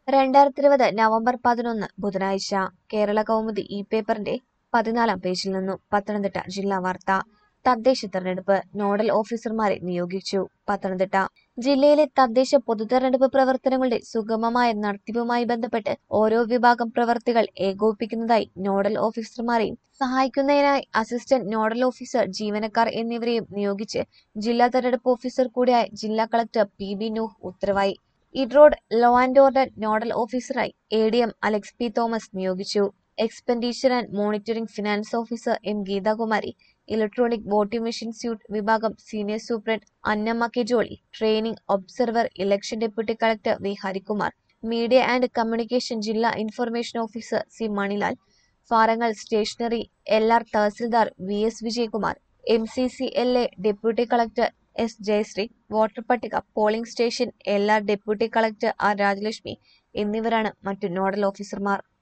രണ്ടായിരത്തി ഇരുപത് നവംബർ പതിനൊന്ന് ബുധനാഴ്ച കേരള കൗമുദി ഈ പേപ്പറിന്റെ പതിനാലാം പേജിൽ നിന്നും പത്തനംതിട്ട ജില്ലാ വാർത്ത തദ്ദേശ തെരഞ്ഞെടുപ്പ് നോഡൽ ഓഫീസർമാരെ നിയോഗിച്ചു പത്തനംതിട്ട ജില്ലയിലെ തദ്ദേശ പൊതുതെരഞ്ഞെടുപ്പ് പ്രവർത്തനങ്ങളുടെ സുഗമമായ നടത്തിപ്പുമായി ബന്ധപ്പെട്ട് ഓരോ വിഭാഗം പ്രവർത്തികൾ ഏകോപിപ്പിക്കുന്നതായി നോഡൽ ഓഫീസർമാരെയും സഹായിക്കുന്നതിനായി അസിസ്റ്റന്റ് നോഡൽ ഓഫീസർ ജീവനക്കാർ എന്നിവരെയും നിയോഗിച്ച് ജില്ലാ തെരഞ്ഞെടുപ്പ് ഓഫീസർ കൂടിയായ ജില്ലാ കളക്ടർ പി ബി നൂഹ് ഉത്തരവായി ഇഡ്രോഡ് ലോ ആൻഡ് ഓർഡർ നോഡൽ ഓഫീസറായി A D M Alex P Thomas നിയോഗിച്ചു expenditure and monitoring finance officer M Geethakumari electronic voting machine suit വിഭാഗം senior superintendent Annamma K Jolly training observer election deputy collector V Harikumar media and communication ജില്ലാ information officer C Manilal ഫാറങ്ങൾ stationery L R tahsildar V S Vijayakumar M C C L A deputy collector S Jayasree voter പട്ടിക polling station L R deputy collector R Rajalakshmi എന്നിവരാണ് മറ്റു nodal ഓഫീസർമാർ